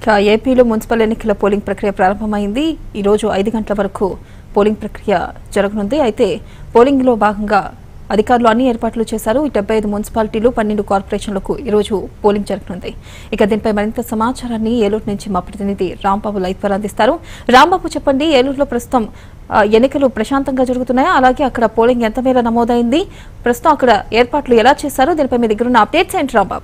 ఇక ఏపీలో మున్సిపల్ ఎన్నికల పోలింగ్ ప్రక్రియ ప్రారంభమైంది ఈ రోజు ఐదు గంటల వరకు పోలింగ్ ప్రక్రియ జరగనుంది అయితే పోలింగ్లో భాగంగా అధికారులు అన్ని ఏర్పాట్లు చేశారు ఈ డెబ్బై ఐదు మున్సిపాలిటీలు పన్నెండు కార్పొరేషన్లకు ఈ రోజు పోలింగ్ జరగనుంది ఇక దీనిపై మరింత సమాచారాన్ని ఏలూరు నుంచి మా ప్రతినిధి రాంబాబు లైవ్ ద్వారా అందిస్తారు రాంబాబు చెప్పండి ఏలూరులో ప్రస్తుతం ఆ, ఎన్నికలు ప్రశాంతంగా జరుగుతున్నాయా అలాగే అక్కడ పోలింగ్ ఎంత మేర నమోదైంది ప్రస్తుతం అక్కడ ఏర్పాట్లు ఎలా చేశారు దీనిపై మీ దగ్గర ఉన్న అప్డేట్స్ ఏంటి రాంబాబు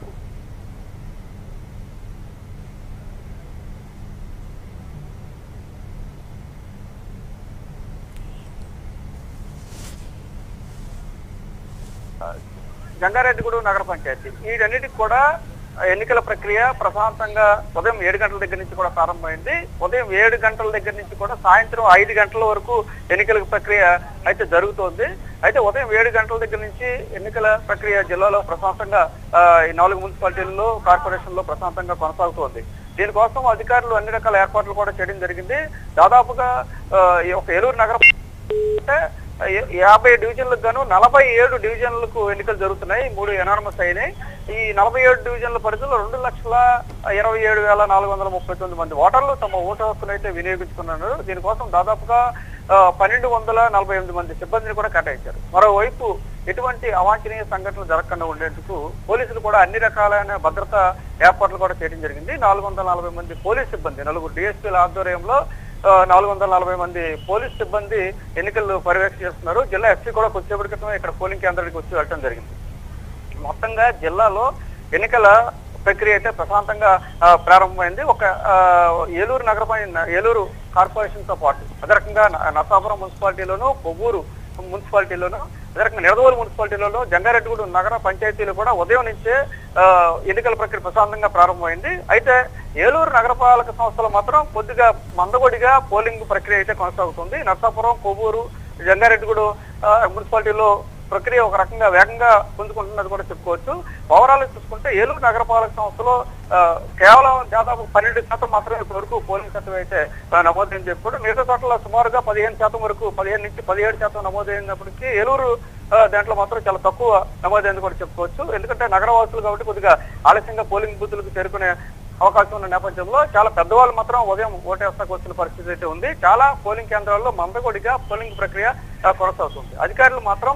జంగారెడ్డిగూడెం నగర పంచాయతీ వీటన్నిటికి కూడా ఎన్నికల ప్రక్రియ ప్రశాంతంగా ఉదయం ఏడు గంటల దగ్గర నుంచి కూడా ప్రారంభమైంది ఉదయం ఏడు గంటల దగ్గర నుంచి కూడా సాయంత్రం ఐదు గంటల వరకు ఎన్నికల ప్రక్రియ అయితే జరుగుతోంది అయితే ఉదయం ఏడు గంటల దగ్గర నుంచి ఎన్నికల ప్రక్రియ జిల్లాలో ప్రశాంతంగా ఆ, ఈ నాలుగు మున్సిపాలిటీల్లో కార్పొరేషన్లో ప్రశాంతంగా కొనసాగుతోంది దీనికోసం అధికారులు అన్ని రకాల ఏర్పాట్లు కూడా చేయడం జరిగింది దాదాపుగా ఆ, ఈ ఒక ఏలూరు నగర అంటే యా- యాభై డివిజన్లకు గాను నలభై ఏడు డివిజన్లకు ఎన్నికలు జరుగుతున్నాయి మూడు ఎనానమస్ అయినాయి ఈ నలభై ఏడు డివిజన్ల పరిధిలో రెండు లక్షల ఇరవై ఏడు వేల నాలుగు వందల ముప్పై తొమ్మిది మంది ఓటర్లు తమ ఓటు హక్కును అయితే వినియోగించుకున్నారు దీనికోసం దాదాపుగా ఆ, పన్నెండు వందల నలభై ఎనిమిది మంది సిబ్బందిని కూడా కేటాయించారు మరోవైపు ఎటువంటి అవాంఛనీయ సంఘటనలు జరగకుండా ఉండేందుకు పోలీసులు కూడా అన్ని రకాలైన భద్రతా ఏర్పాట్లు కూడా చేయడం జరిగింది నాలుగు వందల నలభై మంది పోలీస్ సిబ్బంది నలుగురు డిఎస్పీల ఆధ్వర్యంలో ఆ, నాలుగు వందల నలభై మంది పోలీస్ సిబ్బంది ఎన్నికలు పర్యవేక్షణ చేస్తున్నారు జిల్లా ఎస్పీ కూడా కొద్దిసేపటి క్రితం ఇక్కడ పోలింగ్ కేంద్రానికి వచ్చి వెళ్ళడం జరిగింది మొత్తంగా జిల్లాలో ఎన్నికల ప్రక్రియ అయితే ప్రశాంతంగా ఆ, ప్రారంభమైంది ఒక ఆ, ఏలూరు నగరపై ఏలూరు కార్పొరేషన్ తో పాటు అదే రకంగా న- నరసాపురం మున్సిపాలిటీలోను కొవ్వూరు మున్సిపాలిటీలోను అదే రకంగా నిడదవోలు మున్సిపాలిటీలోను జంగారెడ్డిగూడెం నగర పంచాయతీలు కూడా ఉదయం నుంచే ఆ, ఎన్నికల ప్రక్రియ ప్రశాంతంగా ప్రారంభమైంది అయితే ఏలూరు నగరపాలక సంస్థలో మాత్రం కొద్దిగా మందకొడిగా పోలింగ్ ప్రక్రియ అయితే కొనసాగుతుంది నరసాపురం కొవ్వూరు జంగారెడ్డిగూడెం ఆ, మున్సిపాలిటీలో ప్రక్రియ ఒక రకంగా వేగంగా పుంజుకుంటున్నది కూడా చెప్పుకోవచ్చు ఓవరాల్ చూసుకుంటే ఏలూరు నగరపాలక సంస్థలో ఆ, కేవలం దాదాపు పన్నెండు శాతం మాత్రమే ఇప్పటి వరకు పోలింగ్ శాతం అయితే ఆ, నమోదైంది చెప్పుకోవడం మిగతా చోట్ల సుమారుగా పదిహేను శాతం వరకు పదిహేను నుంచి పదిహేడు శాతం నమోదైనప్పటికీ ఏలూరు ఆ, దాంట్లో మాత్రం చాలా తక్కువ నమోదైంది కూడా చెప్పుకోవచ్చు ఎందుకంటే నగరవాసులు కాబట్టి కొద్దిగా ఆలస్యంగా పోలింగ్ బూతులకు చేరుకునే అవకాశం ఉన్న నేపథ్యంలో చాలా పెద్దవాళ్ళు మాత్రం ఉదయం ఓటేస్తాకు వచ్చిన పరిస్థితి అయితే ఉంది చాలా పోలింగ్ కేంద్రాల్లో మందకొడిగా పోలింగ్ ప్రక్రియ ఆ, కొనసాగుతుంది అధికారులు మాత్రం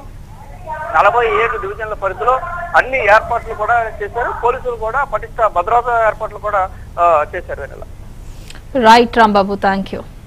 నలభై ఏడు డివిజన్ల పరిధిలో అన్ని ఏర్పాట్లు కూడా చేశారు పోలీసులు కూడా పటిష్ట భద్రతా ఏర్పాట్లు కూడా ఆ, చేశారు ఈ నెల రైట్ రాంబాబు థ్యాంక్ యూ